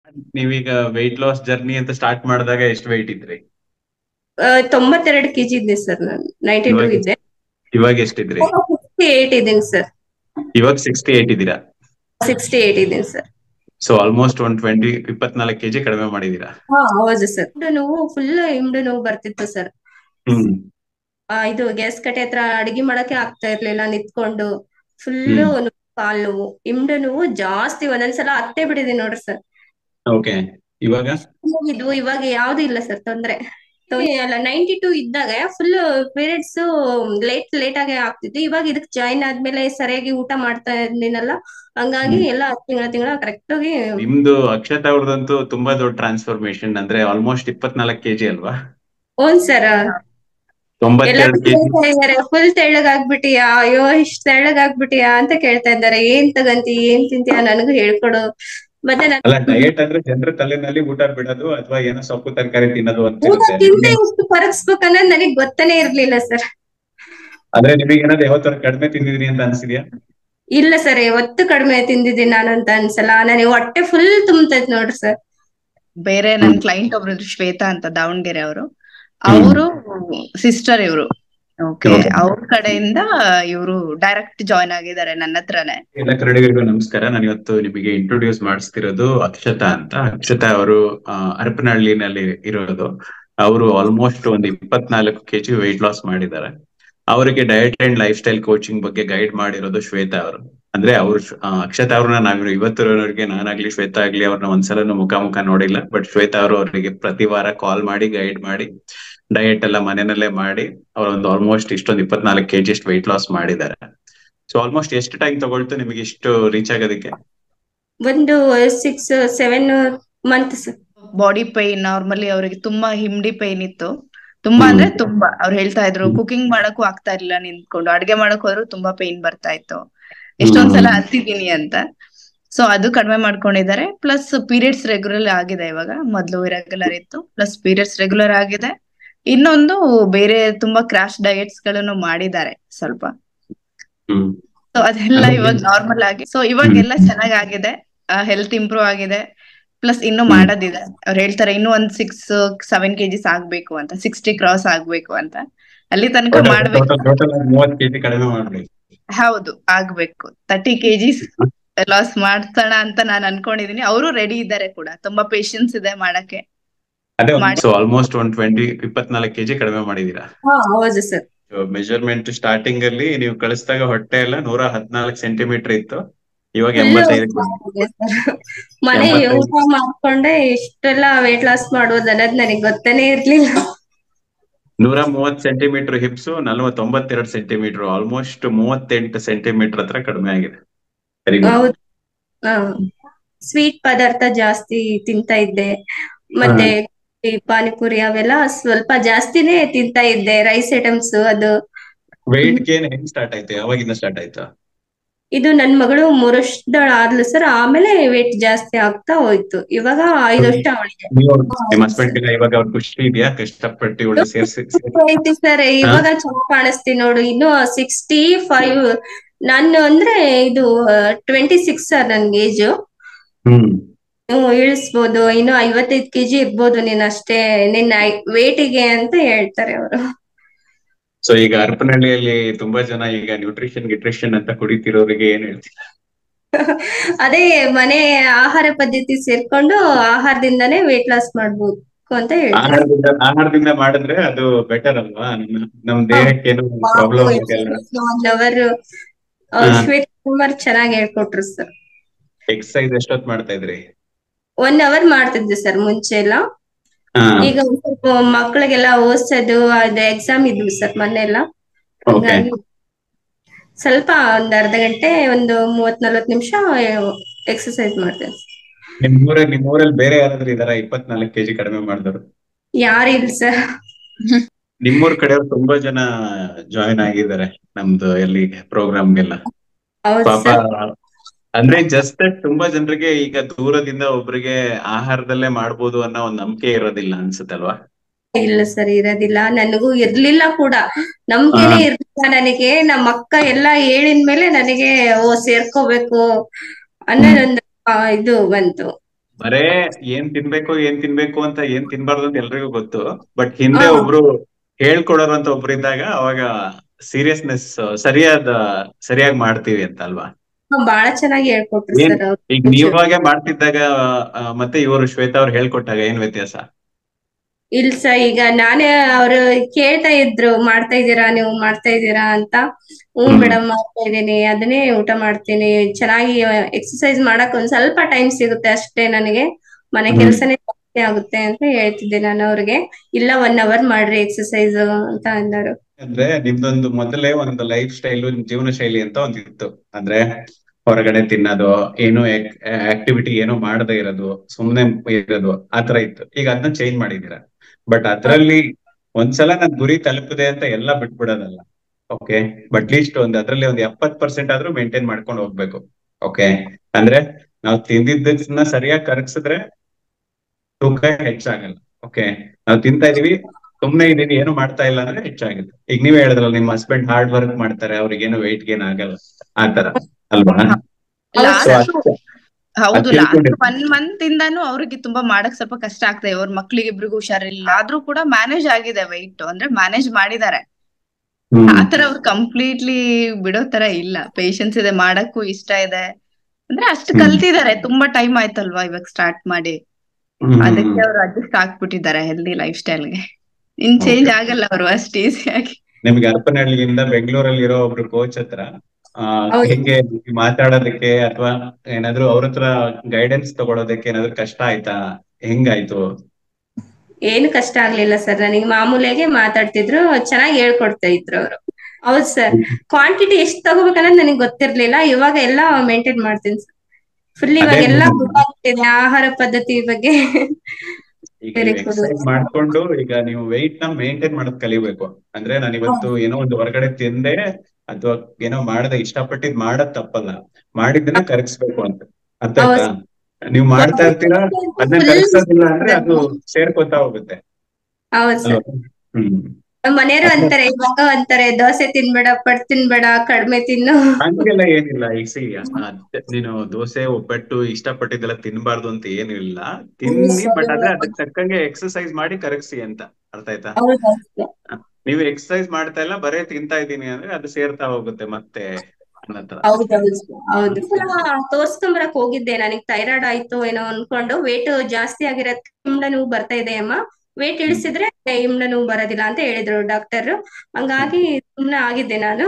ನೀವೀಗ weight loss journey ಅಂತ start ಮಾಡಿದಾಗ ಎಷ್ಟು ವೆಯ್ಟ್ ಇದ್ರಿ ಆ, ತೊಂಬತ್ತೆರಡು ಕೆಜಿ ಇದ್ದೆ ಸರ್ ನಾನು ನೈಂಟಿ ಟೂ ಇವಾಗ ಇದ್ದೆ ಇವಾಗ ಎಷ್ಟಿದ್ರಿ ಸಿಕ್ಸ್ಟಿ ಏಟ್ ಇದ್ದೀನಿ ಸರ್ ಇವಾಗ ಸಿಕ್ಸ್ಟಿ ಏಟ್ ಇದ್ದೀರಾ ಸಿಕ್ಸ್ಟಿ ಏಟ್ ಇದ್ದೀನಿ ಸರ್ ಸೊ ಆಲ್ಮೋಸ್ಟ್ ಒಂದ್ ಟ್ವೆಂಟಿ ಇಪ್ಪತ್ನಾಲ್ಕು ಕೆಜಿ ಕಡಿಮೆ ಮಾಡಿದೀರಾ ಹಾ ಹೌದು ಸರ್ ಇಂಡು ನೋವು ಫುಲ್ ಇಂಡು ನೋವು ಬರ್ತಿತ್ತು ಸರ್ ಹ್ಮ್ ಇದು ಗ್ಯಾಸ್ ಕಟ್ಟೆ ಹತ್ರ ಅಡಿಗೆ ಮಾಡಕ್ಕೆ ಆಗ್ತಾ ಇರ್ಲಿಲ್ಲ ನಿಂತ್ಕೊಂಡು ಫುಲ್ ಹ್ಮ್ ಕಾಲ್ ನೋವು ಇಂಡು ನೋವು ಜಾಸ್ತಿ ಒಂದೊಂದ್ಸಲ ಹತ್ತೇ ಬಿಟ್ಟಿದೀನಿ ನೋಡ್ರಿ ಸರ್ ಓಕೆ ಇವಾಗ ಇದು ಇವಾಗ ಯಾವ್ದು ಇಲ್ಲ ಸರ್ ತೊಂದ್ರೆ ತೊಂದ್ರೆ ಅಲ್ಲ ನೈಂಟಿ ಟೂ ಇದ್ದಾಗ ಫುಲ್ ಪೀರಿಯಡ್ಸ್ ಲೇಟ್ ಲೇಟ್ ಆಗಿ ಆಗ್ತಿತ್ತು ಇವಾಗ ಇದಕ್ ಜಾಯಿನ್ ಆದ್ಮೇಲೆ ಸರಿಯಾಗಿ ಊಟ ಮಾಡ್ತಾ ಇದ್ದೀನಲ್ಲ ಹಂಗಾಗಿ ಹ್ಮ್ ಎಲ್ಲ ತಿಂಗಳ ತಿಂಗಳ ಕರೆಕ್ಟ್ ಆಗಿ ನಿಮ್ದು ಅಕ್ಷತಾ ಅವ್ರದಂತೂ ತುಂಬಾ ದೊಡ್ಡ ಟ್ರಾನ್ಸ್ಫಾರ್ಮೇಶನ್ ಅಂದ್ರೆ ಆಲ್ಮೋಸ್ಟ್ ಇಪ್ಪತ್ನಾಲ್ಕು ಕೆಜಿ ಅಲ್ವಾ ಓನ್ ಸರ್ ತೊಂಬತ್ತೆರಡು ಕೆಜಿ ಹೇಳ್ತಾ ಇದಾರೆ ಫುಲ್ ತೆಳ್ಳಗಾಗ್ಬಿಟ್ಟಿಯಾ ಅಯ್ಯೋ ಇಷ್ಟ ತೆಳ್ಳಗಾಗ್ಬಿಟ್ಟಿಯಾ ಅಂತ ಕೇಳ್ತಾ ಇದ್ದಾರೆ ಏನ್ ತಗಂತಿ ಏನ್ ತಿಂತೀಯಾ ನನಗೂ ಹೇಳ್ಕೊಡು ಮತ್ತೆ ನನ್ ಅಲ್ಲ ಡಯಟ್ ಅಂದ್ರೆ ಜನರ ತಲೆನಲ್ಲಿ ಊಟ ಬಿಡೋದು ಅಥವಾ ಏನೋ ಸೊಪ್ಪು ತರಕಾರಿ ತಿನ್ನೋದು ಅಂತ ಊಟ ಇರುತ್ತೆ ತಿಂದೆ ನಿಮ್ಗೆ ಎಷ್ಟು ಕರಗಿಸ್ಬೇಕನ್ನೋದು ನನಗ್ ಗೊತ್ತನೇ ಇರ್ಲಿಲ್ಲ ಸರ್ ಅಂದ್ರೆ ನಿಮಗೆ ಏನಾದ್ರು ಯಾವತ್ತಾರು ಕಡಿಮೆ ತಿಂದಿದ್ರಿ ಅಂತ ಅನ್ಸಿದ್ಯಾ ಇಲ್ಲ ಸರ್ ಯಾವತ್ತು ಕಡಿಮೆ ತಿಂದಿದ್ದೀನಿ ನಾನು ಅಂತ ಅನ್ಸಲ್ಲ ನನಗೆ ಹೊಟ್ಟೆ ಫುಲ್ ತುಂಬತೈತ್ ನೋಡ್ರಿ ಸರ್ ಬೇರೆ ನನ್ ಕ್ಲೈಂಟ್ ಒಬ್ರು ಇದ್ರು ಶ್ವೇತಾ ಅಂತ ದಾವಣಗೆರೆ ಅವರು ಹ್ಮ್ ಅವರು ಸಿಸ್ಟರ್ ಇವರು ಓಕೆ ಓಕೆ ಅವ್ರ ಕಡೆಯಿಂದ ಇವರು ಡೈರೆಕ್ಟ್ ಜಾಯ್ನ್ ಆಗಿದ್ದಾರೆ ನನ್ನ ಹತ್ರನೇ ಎಲ್ಲ ಕನ್ನಡಿಗರಿಗೂ ನಮಸ್ಕಾರ ನಾನು ಇವತ್ತು ನಿಮಗೆ ಇಂಟ್ರೊಡ್ಯೂಸ್ ಮಾಡಿಸ್ತಿರೋದು ಅಕ್ಷತಾ ಅಂತ ಅಕ್ಷತಾ ಅವರು ಹರಪನಹಳ್ಳಿನಲ್ಲಿ ಇರೋದು ಅವರು ಆಲ್ಮೋಸ್ಟ್ ಒಂದು ಇಪ್ಪತ್ನಾಲ್ಕು ಕೆಜಿ ವೆಯ್ಟ್ ಲಾಸ್ ಮಾಡಿದ್ದಾರೆ ಅವರಿಗೆ diet and lifestyle coaching ಬಗ್ಗೆ ಗೈಡ್ ಮಾಡಿರೋದು ಶ್ವೇತಾ ಅವರು ಅಂದ್ರೆ ಅವ್ರು ಶ್- ಆ, ಅಕ್ಷತಾ ಅವ್ರನ್ನ ನಾವು ಇವತ್ತಿರೋವರೆಗೆ ನಾನಾಗ್ಲಿ ಶ್ವೇತಾ ಆಗ್ಲಿ ಅವ್ರನ್ನ ಒಂದ್ಸಲನು ಮುಖ ಮುಖ ನೋಡಿಲ್ಲ ಬಟ್ ಶ್ವೇತಾ ಅವರು ಅವರಿಗೆ ಪ್ರತಿ ವಾರ ಕಾಲ್ ಮಾಡಿ ಗೈಡ್ ಮಾಡಿ ಡಯಟ್ ಎಲ್ಲ ಮನೆಯಲ್ಲೇ ಮಾಡಿ ಅವರೊಂದು ಆಲ್ಮೋಸ್ಟ್ ಇಷ್ಟೊಂದು ಇಪ್ಪತ್ನಾಲ್ಕು ಕೆಜಿ ಅಷ್ಟು ವೆಯ್ಟ್ ಲಾಸ್ ಮಾಡಿದ್ದಾರೆ ಸೊ ಆಲ್ಮೋಸ್ಟ್ ಎಷ್ಟು ಟೈಮ್ ತಗೊಳ್ತು ನಿಮಗೆ ಇಷ್ಟು ರೀಚ್ ಆಗೋದಕ್ಕೆ ಒಂದು six seven month body pain normally ಅವರಿಗೆ ತುಂಬಾ ಹಿಂಡಿ ಪೈನ್ ಇತ್ತು ತುಂಬಾ ಹ್ಮ್ ಅಂದ್ರೆ ತುಂಬಾ ಅವ್ರು ಹೇಳ್ತಾ ಇದ್ರು ಹ್ಮ್ ಕುಕಿಂಗ್ ಮಾಡಕ್ಕೂ ಆಗ್ತಾ ಇರ್ಲಿಲ್ಲ ನಿಂತ್ಕೊಂಡು ಅಡ್ಗೆ ಮಾಡಕ್ ಹೋದ್ರು ತುಂಬಾ ಪೈನ್ ಬರ್ತಾ ಇತ್ತು ಎಷ್ಟೊಂದ್ಸಲ ಹ್ಮ್ ಹತ್ತಿದೀನಿ ಅಂತ ಸೊ ಅದು ಕಡಿಮೆ ಮಾಡ್ಕೊಂಡಿದ್ದಾರೆ ಪ್ಲಸ್ ಪೀರಿಯಡ್ಸ್ ರೆಗ್ಯುಲರ್ ಆಗಿದೆ ಇವಾಗ ಮೊದ್ಲು ಇರೆಗ್ಯುಲರ್ ಇತ್ತು ಪ್ಲಸ್ ಪೀರಿಯಡ್ಸ್ ರೆಗ್ಯುಲರ್ ಆಗಿದೆ ಇನ್ನೊಂದು ಬೇರೆ ತುಂಬಾ ಕ್ರಾಶ್ ಡಯಟ್ಸ್ ಗಳನ್ನು ಮಾಡಿದ್ದಾರೆ ಸ್ವಲ್ಪ ಹ್ಮ್ ಸೊ ಅದೆಲ್ಲ ಅಂದ್ರೆ ಇವಾಗ ನಿಮ್- ನಾರ್ಮಲ್ ಆಗಿ ಸೊ ಹ್ಮ್ ಇವಾಗೆಲ್ಲ ಚೆನ್ನಾಗಾಗಿದೆ ಹೆಲ್ತ್ ಇಂಪ್ರೂವ್ ಆಗಿದೆ ಪ್ಲಸ್ ಇನ್ನು ಹ್ಮ್ ಮಾಡೋದಿದೆ ಅವ್ರು ಹೇಳ್ತಾರೆ ಇನ್ನೂ ಒಂದ್ ಸಿಕ್ಸ್ ಸೆವೆನ್ ಕೆಜಿಸ್ ಆಗ್ಬೇಕು ಅಂತ ಸಿಕ್ಸ್ಟಿ ಕ್ರಾಸ್ ಆಗ್ಬೇಕು ಅಂತ ಅಲ್ಲಿ ತನಕ ಟೋಟಲ್ ಮಾಡ್ಬೇಕು ಟೋಟಲ್ ಟೋಟಲ್ ಮೂವತ್ತು ಕೆಜಿ ಕಡಿಮೆ ಮಾಡ್ಬೇಕು ಹೌದು ಆಗ್ಬೇಕು ತರ್ಟಿ ಕೆಜಿಸ್ ಲಾಸ್ ಮಾಡ್ಸೋಣ ಅಂತ ನಾನು ಅನ್ಕೊಂಡಿದೀನಿ ಅವರು ರೆಡಿ ಇದ್ದಾರೆ ಕೂಡ ತುಂಬಾ ಪೇಶನ್ಸ್ ಇದೆ ಮಾಡಕ್ಕೆ ಅದೇ ಮಾಡಿ ಸೊ ಆಲ್ಮೋಸ್ಟ್ ಒಂದ್ ಟ್ವೆಂಟಿ ಇಪ್ಪತ್ನಾಲ್ಕು ಕೆಜಿ ಕಡಿಮೆ ಮಾಡಿದೀರಾ ಹಾ ಹೌದು ಸರ್ ಮೆಜರ್ಮೆಂಟ್ ಸ್ಟಾರ್ಟಿಂಗ್ ಅಲ್ಲಿ ನೀವು ಕಳಿಸಿದಾಗ ಹೊಟ್ಟೆ ಎಲ್ಲ ನೂರ ಹದಿನಾಲ್ಕು ಸೆಂಟಿಮೀಟರ್ ಇತ್ತು ಇವಾಗ ಫುಲ್ ಎಂಬತ್ತೈದಕ್ಕೆ ಬಂದಿದೆ ಮನೆ ಎಂಬತ್ತೈದು ಊಟ ಮಾಡ್ಕೊಂಡೆ ಇಷ್ಟೆಲ್ಲ ವೇಟ್ ಲಾಸ್ ಮಾಡೋದು ಅನ್ನೋದು ನನಗೆ ಗೊತ್ತನೇ ಇರ್ಲಿಲ್ಲ ನೂರ ಮೂವತ್ ಸೆಂಟಿಮೀಟರ್ ಹಿಪ್ಸ್ ನಲವತ್ತೊಂಬತ್ತೆರಡು ಸೆಂಟಿಮೀಟರ್ ಆಲ್ಮೋಸ್ಟ್ ಮೂವತ್ತೆಂಟು ಸೆಂಟಿಮೀಟರ್ ಹತ್ರ ಕಡಿಮೆ ಆಗಿದೆ ವೆರಿ ಗುಡ್ ಹೌದು ಹಾ ಸ್ವೀಟ್ ಪದಾರ್ಥ ಜಾಸ್ತಿ ತಿಂತಾ ಇದ್ದೆ ಮತ್ತೆ ಈ ಪಾನಿಪುರಿ ಅವೆಲ್ಲ ಸ್ವಲ್ಪ ಜಾಸ್ತಿನೇ ತಿಂತಾ ಇದ್ದೆ ರೈಸ್ ಐಟಮ್ಸ್ ಅದು ವೆಯ್ಟ್ ಗೇನ್ ಹೆಂಗ್ ಸ್ಟಾರ್ಟ್ ಆಯ್ತು ಯಾವಾಗಿಂದ ಸ್ಟಾರ್ಟ್ ಆಯ್ತು ಇದು ನನ್ ಮಗಳು ಮೂರ್ ವರ್ಷದಳ ಆದ್ಲು ಸರ್ ಆಮೇಲೆ ವೇಟ್ ಜಾಸ್ತಿ ಆಗ್ತಾ ಹೋಯ್ತು ಇವಾಗ ಐದು ವರ್ಷ ಅವಳಿಗೆ ನೀವು ನಿಮ್ಮ ಹಸ್ಬೆಂಡ್ ಇವಾಗ ಅವ್ರ ಖುಷಿ ಇದೆಯಾ ಕಷ್ಟಪಟ್ಟು ಇವಳು ಸೇರ್ಸಿ ಐತಿ ಸರ್ ಇವಾಗ ಚೆನ್ನಾಗ್ ಕಾಣಿಸ್ತೀನಿ ನೋಡು ಇನ್ನು ಸಿಕ್ಸ್ಟಿ ಫೈವ್ ನಾನು ಅಂದ್ರೆ ಇದು ಟ್ವೆಂಟಿ ಸಿಕ್ಸ್ ಸರ್ ನನ್ಗೆ ಏಜು ಹ್ಮ್ ಇಳಿಸ್ಬೋದು ಇನ್ನು ಐವತ್ತೈದು ಕೆಜಿ ಇರ್ಬೋದು ನೀನ್ ಅಷ್ಟೇ ನಿನ್ನ ವೇಟಿಗೆ ಅಂತ ಹೇಳ್ತಾರೆ ಅವರು ಸೊ ಈಗ ಹರಪನಹಳ್ಳಿಯಲ್ಲಿ ತುಂಬಾ ಜನ ಈಗ ನ್ಯೂಟ್ರಿಷನ್ ಗಿಟ್ರಿಷನ್ ಅಂತ ಕುಡಿತಿರೋರಿಗೆ ಏನ್ ಹೇಳ್ತೀರಾ ಅದೇ ಮನೆ ಆಹಾರ ಪದ್ಧತಿ ಸೇರ್ಕೊಂಡು ಆಹಾರದಿಂದಾನೇ ವೇಟ್ ಲಾಸ್ ಮಾಡ್ಬೋದು ಅಂತ ಹೇಳ್ತಾರೆ ಆಹಾರದಿಂದ ಆಹಾರದಿಂದ ಮಾಡಿದ್ರೆ ಅದು ಬೆಟರ್ ಅಲ್ವಾ ನಮ್ಮ ನಮ್ ದೇಹಕ್ಕೆ ಏನು ಪ್ರಾಬ್ಲಮ್ ಆಗಲ್ಲ ಒನ್ ಅವರ್ ಹಾ. ಶ್ವೇತ ಕುಮಾರ್ ಚೆನ್ನಾಗಿ ಹೇಳ್ಕೊಟ್ರು ಸರ್ ಎಕ್ಸರ್ಸೈಸ್ ಎಷ್ಟೊತ್ ಮಾಡ್ತಾ ಇದ್ರಿ ಒನ್ ಅವರ್ ಮಾಡ್ತಿದ್ದೆ ಸರ್ ಮುಂಚೆ ಎಲ್ಲ ಹಾ ಈಗ ಒಂದ್ ಸ್ವಲ್ಪ ಮಕ್ಳಿಗೆಲ್ಲ ಓದ್ಸೋದು ಅದು ಎಕ್ಸಾಮ್ ಇದ್ವು ಸರ್ ಮೊನ್ನೆ ಎಲ್ಲ ಓಕೆ ಹಂಗಾಗಿ ಸ್ವಲ್ಪ ಒಂದ್ ಅರ್ಧ ಗಂಟೆ ಒಂದು ಮೂವತ್ ನಲ್ವತ್ ನಿಮಿಷ ಎಕ್ಸರ್ಸೈಸ್ ಮಾಡ್ತೇನೆ ನಿಮ್ ಊರಲ್ಲಿ ನಿಮ್ ಊರಲ್ಲಿ ಬೇರೆ ಯಾರಾದ್ರೂ ಇದಾರ ಇಪ್ಪತ್ನಾಲ್ಕು ಕೆಜಿ ಕಡಿಮೆ ಮಾಡಿದವರು ಯಾರಿಲ್ಲ ಸರ್ ನಿಮ್ಮೂರ್ ಕಡೆಯವ್ರು ತುಂಬಾ ಜನ ಜಾಯಿನ್ ಆಗಿದ್ದಾರೆ ನಮ್ದು ಎಲ್ಲಿ ಪ್ರೋಗ್ರಾಮ್ಗೆಲ್ಲ ಹೌದು ಪಾಪ ಸರ್ ಅಂದ್ರೆ ಜಸ್ಟ್ ತುಂಬಾ ಜನರಿಗೆ ಈಗ ದೂರದಿಂದ ಒಬ್ರಿಗೆ ಆಹಾರದಲ್ಲೇ ಮಾಡ್ಬೋದು ಅನ್ನೋ ಒಂದ್ ನಂಬಿಕೆ ಇರೋದಿಲ್ಲ ಅನ್ಸುತ್ತಲ್ವಾ ಇಲ್ಲ ಸರ್ ಇರೋದಿಲ್ಲ ನನಗೂ ಇರ್ಲಿಲ್ಲ ಕೂಡ ನಂಬಿಕೆನೆ ಹಾ. ಇರ್ಲಿಲ್ಲ ನನಗೆ ನಮ್ಮ ಅಕ್ಕ ಎಲ್ಲ ಹೇಳಿದ ಮೇಲೆ ನನಗೆ ಓ ಸೇರ್ಕೋಬೇಕು ಅನ್ನೋದೊಂದು ಆ, ಇದು ಬಂತು ಬರೇ ಏನ್ ತಿನ್ಬೇಕು ಏನ್ ತಿನ್ಬೇಕು ಅಂತ ಏನ್ ತಿನ್ಬಾರ್ದು ಅಂತ ಎಲ್ರಿಗೂ ಗೊತ್ತು ಬಟ್ ಹಿಂದೆ ಹಾ. ಒಬ್ರು ಹೇಳ್ಕೊಡೋರು ಅಂತ ಒಬ್ರು ಇದ್ದಾಗ ಅವಾಗ ಸೀರಿಯಸ್ನೆಸ್ ಸರಿಯಾದ ಸರಿಯಾಗಿ ಮಾಡ್ತೀವಿ ಅಂತ ಅಲ್ವಾ ಹಾ, ಬಾಳ ಚೆನ್ನಾಗಿ ಹೇಳ್ಕೊಟ್ರು ಏನ್- ಸರ್ ಅವ್ರು ಈಗ ನೀವಾಗೆ ಮಾಡ್ತಿದ್ದಾಗ ಆ, ಮತ್ತೆ ಇವರು ಶ್ವೇತಾ ಅವ್ರು ಹೇಳ್ಕೊಟ್ಟಾಗ ಏನ್ ವ್ಯತ್ಯಾಸ ಇಲ್ ಸರ್ ಈಗ ನಾನೇ ಅವ್ರು ಕೇಳ್ತಾ ಇದ್ರು ಮಾಡ್ತಾ ಇದ್ದೀರಾ ನೀವು ಮಾಡ್ತಾ ಇದ್ದೀರಾ ಅಂತ ಹ್ಞೂ ಹ್ಮ್. ಮೇಡಮ್ ಮಾಡ್ತಾ ಇದ್ದೀನಿ ಅದನ್ನೇ ಊಟ ಮಾಡ್ತೀನಿ ಚೆನ್ನಾಗಿ ಎಕ್ಸರ್ಸೈಸ್ ಮಾಡಕ್ ಒಂದ್ ಸ್ವಲ್ಪ ಟೈಮ್ ಸಿಗುತ್ತೆ ಅಷ್ಟೇ ನನಗೆ ಮನೆ ಹ್ಮ್. ಕೆಲ್ಸನೇ ಜಾಸ್ತಿ ಆಗುತ್ತೆ ಅಂತ ಹೇಳ್ತಿದ್ದೆ ನಾನು ಅವ್ರಿಗೆ ಇಲ್ಲ ಒನ್ ಅವರ್ ಮಾಡ್ರಿ ಎಕ್ಸರ್ಸೈಸ್ ಅಂತ ಅಂದರು ಅಂದ್ರೆ ನಿಮ್ದೊಂದು ಮೊದಲೇ ಒಂದು ಲೈಫ್ ಸ್ಟೈಲ್ ಜೀವನ ಶೈಲಿ ಅಂತ ಒಂದಿತ್ತು ಅಂದ್ರೆ ಹೊರಗಡೆ ತಿನ್ನೋದು ಏನು ಆಕ್ಟಿವಿಟಿ ಏನು ಮಾಡದೇ ಇರೋದು ಸುಮ್ನೆ ಇರೋದು ಆತರ ಇತ್ತು ಈಗ ಅದನ್ನ ಚೇಂಜ್ ಮಾಡಿದೀರ ಬಟ್ ಅದ್ರಲ್ಲಿ ಒಂದ್ಸಲ ನನ್ ಗುರಿ ತಲುಪಿದೆ ಅಂತ ಎಲ್ಲ ಬಿಟ್ಬಿಡೋದಲ್ಲ ಓಕೆ ಬಟ್ ಲೀಸ್ಟ್ ಒಂದ್ ಅದ್ರಲ್ಲಿ ಒಂದ್ ಎಪ್ಪತ್ ಪರ್ಸೆಂಟ್ ಆದ್ರೂ ಮೇಂಟೈನ್ ಮಾಡ್ಕೊಂಡು ಹೋಗ್ಬೇಕು ಓಕೆ ಅಂದ್ರೆ ನಾವು ತಿಂದಿದ್ದನ್ನ ಸರಿಯಾಗಿ ಕರಗಿಸಿದ್ರೆ ತೂಕ ಹೆಚ್ಚಾಗಲ್ಲ ಓಕೆ ನಾವು ತಿಂತಾ ಇದೀವಿ ಸುಮ್ನೆ ಇದೀವಿ ಏನು ಮಾಡ್ತಾ ಇಲ್ಲ ಅಂದ್ರೆ ಹೆಚ್ಚಾಗುತ್ತೆ ಈಗ ನೀವೇ ಹೇಳಿದ್ರಲ್ಲ ನಿಮ್ಮ ಹಸ್ಬೆಂಡ್ ಹಾರ್ಡ್ ವರ್ಕ್ ಮಾಡ್ತಾರೆ ಅವ್ರಿಗೇನು ವೆಯ್ಟ್ ಗೇನ್ ಆಗಲ್ಲ ಆತರ ಅಲ್ವಾ So ಲಾಸ್ಟ್ ಅಷ್ಟೇ. ಹೌದು ಅದ್ ಲಾಸ್ಟ್ ತಿಳ್ಕೊಂಡಿರ್ತೀನಿ. ಒನ್ ಮಂತ್ ಇಂದಾನು ಅವ್ರಿಗೆ ತುಂಬಾ ಮಾಡಕ್ ಸ್ವಲ್ಪ ಕಷ್ಟ ಆಗ್ತದೆ ಅವ್ರ ಮಕ್ಳಿಗೆ ಇಬ್ರಿಗೂ ಹುಷಾರಿಲ್ಲ ಆದ್ರೂ ಕೂಡ ಮ್ಯಾನೇಜ್ ಆಗಿದೆ weight ಅಂದ್ರೆ ಮ್ಯಾನೇಜ್ ಮಾಡಿದ್ದಾರೆ ಹ್ಮ್. ಆತರ ಅವ್ರು ಕಂಪ್ಲೀಟ್ಲಿ ಬಿಡೋ ತರ ಇಲ್ಲ ಪೇಶನ್ಸ್ ಇದೆ ಮಾಡಕ್ಕೂ ಇಷ್ಟ ಇದೆ ಅಂದ್ರೆ ಅಷ್ಟು ಹ್ಮ್. ಕಲ್ತಿದ್ದಾರೆ ತುಂಬಾ ಟೈಮ್ ಆಯ್ತಲ್ವಾ ಇವಾಗ ಸ್ಟಾರ್ಟ್ ಮಾಡಿ ಹ್ಮ್. ಅದಕ್ಕೆ ಅವ್ರು ಅಡ್ಜಸ್ಟ್ ಆಗ್ಬಿಟ್ಟಿದ್ದಾರೆ ಹೆಲ್ದಿ ಲೈಫ್ ಸ್ಟೈಲ್ಗೆ ಇನ್ Okay. ಚೇಂಜ್ ಆಗಲ್ಲ ಅವರು ಅಷ್ಟು ಈಸಿಯಾಗಿ ನಿಮ್ಗೆ ಹರಪನಹಳ್ಳಿಯಿಂದ ಬೆಂಗಳೂರಲ್ಲಿ ಇರೋ ಒಬ್ರು ಕೋಚ್ ಹತ್ರ ಆ, ಹೌದು. ಹೆಂಗೆ ಮಾತಾಡೋದಕ್ಕೆ ಅಥವಾ ಏನಾದ್ರು ಅವ್ರ ಹತ್ರ ಗೈಡೆನ್ಸ್ ತಗೊಳೋದಕ್ಕೆ ಏನಾದ್ರು ಕಷ್ಟ ಆಯ್ತಾ ಹೆಂಗಾಯ್ತು ಏನು ಕಷ್ಟ ಆಗ್ಲಿಲ್ಲ ಸರ್ ನನಗೆ ಮಾಮೂಲಿಯಾಗೆ ಮಾತಾಡ್ತಿದ್ರು ಚೆನ್ನಾಗಿ ಹೇಳ್ಕೊಡ್ತಾ ಇದ್ರು ಅವರು ಹೌದು ಸರ್ ಕ್ವಾಂಟಿಟಿ ಎಷ್ಟು ತಗೋಬೇಕನ್ನೋದು ನನಗೆ ಗೊತ್ತಿರ್ಲಿಲ್ಲ ಇವಾಗ ಎಲ್ಲ ಮೇಂಟೈನ್ ಮಾಡ್ತೀನಿ ಸರ್ ಫುಲ್ ಇವಾಗ ಅದೇ ಎಲ್ಲ ನೀವು- ಗೊತ್ತಾಗ್ತಿದೆ ಆಹಾರ ಪದ್ಧತಿ ಬಗ್ಗೆ ಈಗ Very ನೀವು good. ಎಕ್ಸರ್ಸೈಸ್ ಮಾಡ್ಕೊಂಡು ಈಗ ನೀವು weight ನ ಮೇಂಟೈನ್ ಮಾಡೋದ್ ಕಲಿಬೇಕು ಅಂದ್ರೆ ನಾನು ಇವತ್ತು ಏನೋ ಒಂದು ಹೊರಗಡೆ ತಿಂದೆ ಅಥವಾ ಏನೋ ಮಾಡದೆ ಇಷ್ಟಪಟ್ಟಿದ್ ಮಾಡದ್ ತಪ್ಪಲ್ಲ ಮಾಡಿದ್ದನ್ನ ಕರಗಿಸ್ಬೇಕು ಅಂತ ಅರ್ಥ ಆಯ್ತಾ ನೀವು ಮಾಡ್ತಾ ಇರ್ತೀರಾ ಅದನ್ನ Full ಕರಗಿಸೋದಿಲ್ಲ ಅಂದ್ರೆ ಅದು ಸೇರ್ಕೊತಾ ಹೋಗುತ್ತೆ ಹೌದು ಸರ್ ಅಲ್ವಾ ಹ್ಮ್ ನಮ್ಮ ಮನೆಯವರು ಅಂತಾರೆ ಇವಾಗ ಅಂತಾರೆ ದೋಸೆ ತಿನ್ಬೇಡ ಪಟ್ ತಿನ್ಬೇಡ ಕಡಿಮೆ ತಿನ್ನು ಹಂಗೆಲ್ಲ ಏನಿಲ್ಲ ಈಗ ಸಿ ನೀನು ದೋಸೆ ಒಬ್ಬಟ್ಟು ಇಷ್ಟಪಟ್ಟಿದ್ದೆಲ್ಲ ತಿನ್ಬಾರ್ದು ಅಂತ ಏನು ಇಲ್ಲ ತಿನ್ನಿ ಬಟ್ ಆದ್ರೆ ಅದಕ್ಕೆ ತಕ್ಕಂಗೆ ಎಕ್ಸರ್ಸೈಸ್ ಮಾಡಿ ಕರಗಿಸಿ ಅಂತ ಅರ್ಥ ಆಯ್ತಾ ಹೌದು ನೀವು ಎಕ್ಸರ್ಸೈಸ್ ಮಾಡ್ತಾ ಇಲ್ಲ ಬರೇ ತಿಂತಾ ಇದ್ದೀನಿ ಅಂದ್ರೆ ಅದು ಸೇರ್ತಾ ಹೋಗುತ್ತೆ ಮತ್ತೆ ಅನ್ನತ್ರ ಹೌದೌದು ಹೌದು ತೋರ್ಸ್ಕೊಂಬರಕ್ ಹೋಗಿದ್ದೆ ನನಗೆ ಥೈರಾಯ್ಡ್ ಆಯ್ತು ಏನೋ ಅನ್ಕೊಂಡು ವೇಟ್ ಜಾಸ್ತಿ ಆಗಿರತ್ತೆ ಇಮ್ಡ ನೋವು ಬರ್ತಾ ಇದೆ ಅಮ್ಮ ವೇಟ್ ಇಳಿಸಿದ್ರೆ ಇಮ್ಡ ನೋವು ಬರೋದಿಲ್ಲ ಅಂತ ಹೇಳಿದ್ರು ಡಾಕ್ಟರ್ ಹಂಗಾಗಿ ಸುಮ್ನೆ ಆಗಿದ್ದೆ ನಾನು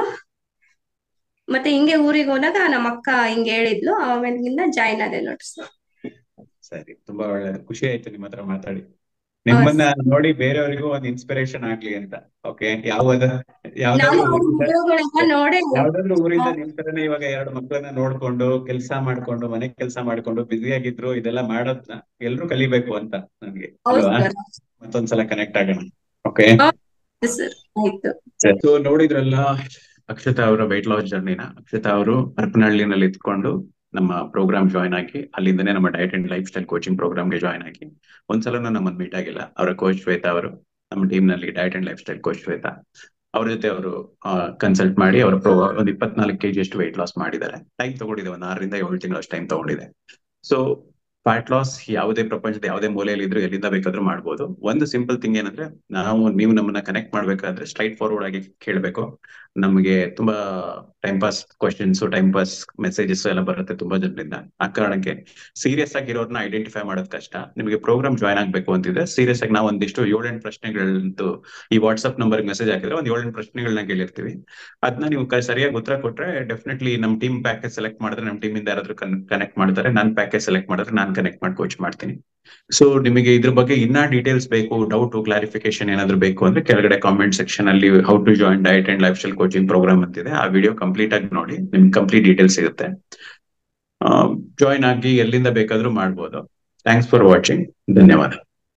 ಮತ್ತೆ ಹಿಂಗೆ ಊರಿಗೆ ಹೋದಾಗ ನಮ್ಮ ಅಕ್ಕ ಹಿಂಗೆ ಹೇಳಿದ್ಲು ಆಮೇಲಿಂದ ಜಾಯಿನ್ ಆದೆ ನೋಡ್ರಿ ಸರ್ ಸರಿ ತುಂಬಾ ಒಳ್ಳೆ ಖುಷಿ ಆಯ್ತು ನಿಮ್ಮ ಹತ್ರ ಮಾತಾಡಿ ನಿಮ್ಮನ್ನ ನೋಡಿ ಬೇರೆಯವರಿಗೂ ಒಂದು ಇನ್ಸ್ಪಿರೇಷನ್ ಆಗ್ಲಿ ಅಂತ ಓಕೆ ಯಾವ ನಾನು ಯಾವ್ದಾದ್ರು ಅವ್ರ ಊರಿಂದ ವಿಡಿಯೋಗಳೆಲ್ಲ ನೋಡೇ ಯಾವ್ದಾದ್ರು ಊರಿಂದ ನಿಮ್ ತರನೇ ಇವಾಗ ಎರಡು ಮಕ್ಕಳನ್ನ ನೋಡ್ಕೊಂಡು ಕೆಲಸ ಮಾಡ್ಕೊಂಡು ಮನೆ ಕೆಲಸ ಮಾಡ್ಕೊಂಡು ಬ್ಯುಸಿ ಆಗಿದ್ರು ಇದೆಲ್ಲ ಮಾಡೋದ್ನ ಎಲ್ರು ಕಲಿಬೇಕು ಅಂತ ನನ್ಗೆ ಹೌದು ಅಲ್ವಾ ಸರ್ ಮತ್ತೊಂದ್ಸಲ ಕನೆಕ್ಟ್ ಆಗೋಣ ಓಕೆ ಸರ್ ಆಯ್ತು ಸೊ ನೋಡಿದ್ರಲ್ಲ ಅಕ್ಷತಾ ಅವರ ವೆಯ್ಟ್ ಲಾಸ್ ಜರ್ನಿನ ಅಕ್ಷತಾ ಅವರು ಹರಪನಹಳ್ಳಿನಲ್ಲಿ ಇದ್ಕೊಂಡು ನಮ್ಮ ಪ್ರೋಗ್ರಾಮ್ ಜಾಯ್ನ್ ಆಗಿ ಅಲ್ಲಿಂದನೇ ನಮ್ಮ diet and lifestyle coaching ಪ್ರೋಗ್ರಾಮ್ಗೆ ಜಾಯ್ನ್ ಆಗಿ ಒಂದ್ಸಲನೂ ನಮ್ಮನ್ನ ಮೀಟ್ ಆಗಿಲ್ಲ ಅವರ ಕೋಚ್ ಶ್ವೇತಾ ಅವರು ನಮ್ಮ ಟೀಮ್ ನಲ್ಲಿ diet and lifestyle coach Shweta ಅವ್ರ ಜೊತೆ ಅವರು ಕನ್ಸಲ್ಟ್ ಮಾಡಿ ಅವರ ಪ್ರೋ ಒಂದು ಇಪ್ಪತ್ನಾಲ್ಕು ಕೆಜಿ ಅಷ್ಟು ವೆಯ್ಟ್ ಲಾಸ್ ಮಾಡಿದ್ದಾರೆ ಟೈಮ್ ತಗೊಂಡಿದೆ ಒಂದು ಆರರಿಂದ ಏಳು ತಿಂಗಳಷ್ಟು ಟೈಮ್ ತಗೊಂಡಿದೆ ಸೊ ಫ್ಯಾಟ್ ಲಾಸ್ ಯಾವುದೇ ಪ್ರಪಂಚದ ಯಾವುದೇ ಮೂಲೆಯಲ್ಲಿ ಇದ್ರು ಎಲ್ಲಿಂದ ಬೇಕಾದ್ರೂ ಮಾಡ್ಬೋದು ಒಂದು ಸಿಂಪಲ್ ಥಿಂಗ್ ಏನಂದ್ರೆ ನಾವು ನೀವು ನಮ್ಮನ್ನ ಕನೆಕ್ಟ್ ಮಾಡ್ಬೇಕಾದ್ರೆ ಸ್ಟ್ರೈಟ್ ಫಾರ್ವರ್ಡ್ ಆಗಿ ಕೇಳಬೇಕು ನಮಗೆ ತುಂಬಾ time pass questions time pass messages ಎಲ್ಲ ಬರುತ್ತೆ ತುಂಬಾ ಜನರಿಂದ ಆ ಕಾರಣಕ್ಕೆ ಸೀರಿಯಸ್ ಆಗಿರೋರ್ನ ಐಡೆಂಟಿಫೈ ಮಾಡೋದು ಕಷ್ಟ ನಿಮಗೆ ಪ್ರೋಗ್ರಾಮ್ ಜಾಯ್ನ್ ಆಗ್ಬೇಕು ಅಂತಿದ್ರೆ ಸೀರಿಯಸ್ ಆಗಿ ನಾವು ಒಂದಿಷ್ಟು ಏಳೆಂಟು ಪ್ರಶ್ನೆಗಳಂತೂ ಈ ವಾಟ್ಸ್ಆಪ್ ನಂಬರ್ ಮೆಸೇಜ್ ಹಾಕಿದ್ರೆ ಒಂದ್ ಏಳೆಂಟು ಪ್ರಶ್ನೆಗಳನ್ನ ಕೇಳಿರ್ತೀವಿ ಅದನ್ನ ನೀವು ಕ- ಸರಿಯಾಗಿ ಉತ್ತರ ಕೊಟ್ರೆ ಡೆಫಿನೆಟ್ಲಿ ನಮ್ ಟೀಮ್ ಪ್ಯಾಕೇಜ್ ಸೆಲೆಕ್ಟ್ ಮಾಡಿದ್ರೆ ನಮ್ ಟೀಮ್ ಇಂದ ಯಾರಾದ್ರೂ ಕನೆಕ್ಟ್ ಮಾಡ್ತಾರೆ ನಾನು ಪ್ಯಾಕೇಜ್ ಸೆಲೆಕ್ಟ್ ಮಾಡಿದ್ರೆ ನಾನು ಕನೆಕ್ಟ್ ಮಾಡಿ ಕೋಚ್ ಮಾಡ್ತೀನಿ ಸೊ ನಿಮಗೆ ಇದ್ರ ಬಗ್ಗೆ ಇನ್ನ ಡೀಟೇಲ್ಸ್ ಬೇಕು ಡೌಟ್ ಕ್ಲಾರಿಫಿಕೇಶನ್ ಏನಾದ್ರು ಬೇಕು ಅಂದ್ರೆ ಕೆಳಗಡೆ ಕಾಮೆಂಟ್ ಸೆಕ್ಷನ್ ಅಲ್ಲಿ how to join diet and lifestyle coaching program ಅಂತಿದೆ ಆ ವಿಡಿಯೋ ಕಂಪ್ಲೀಟ್ ಆಗಿ ನೋಡಿ ನಿಮ್ಗೆ ಕಂಪ್ಲೀಟ್ ಡೀಟೇಲ್ಸ್ ಸಿಗುತ್ತೆ ಜಾಯಿನ್ ಆಗಿ ಎಲ್ಲಿಂದ ಬೇಕಾದ್ರೂ ಮಾಡ್ಬೋದು ಥ್ಯಾಂಕ್ಸ್ ಫಾರ್ ವಾಚಿಂಗ್ ಧನ್ಯವಾದ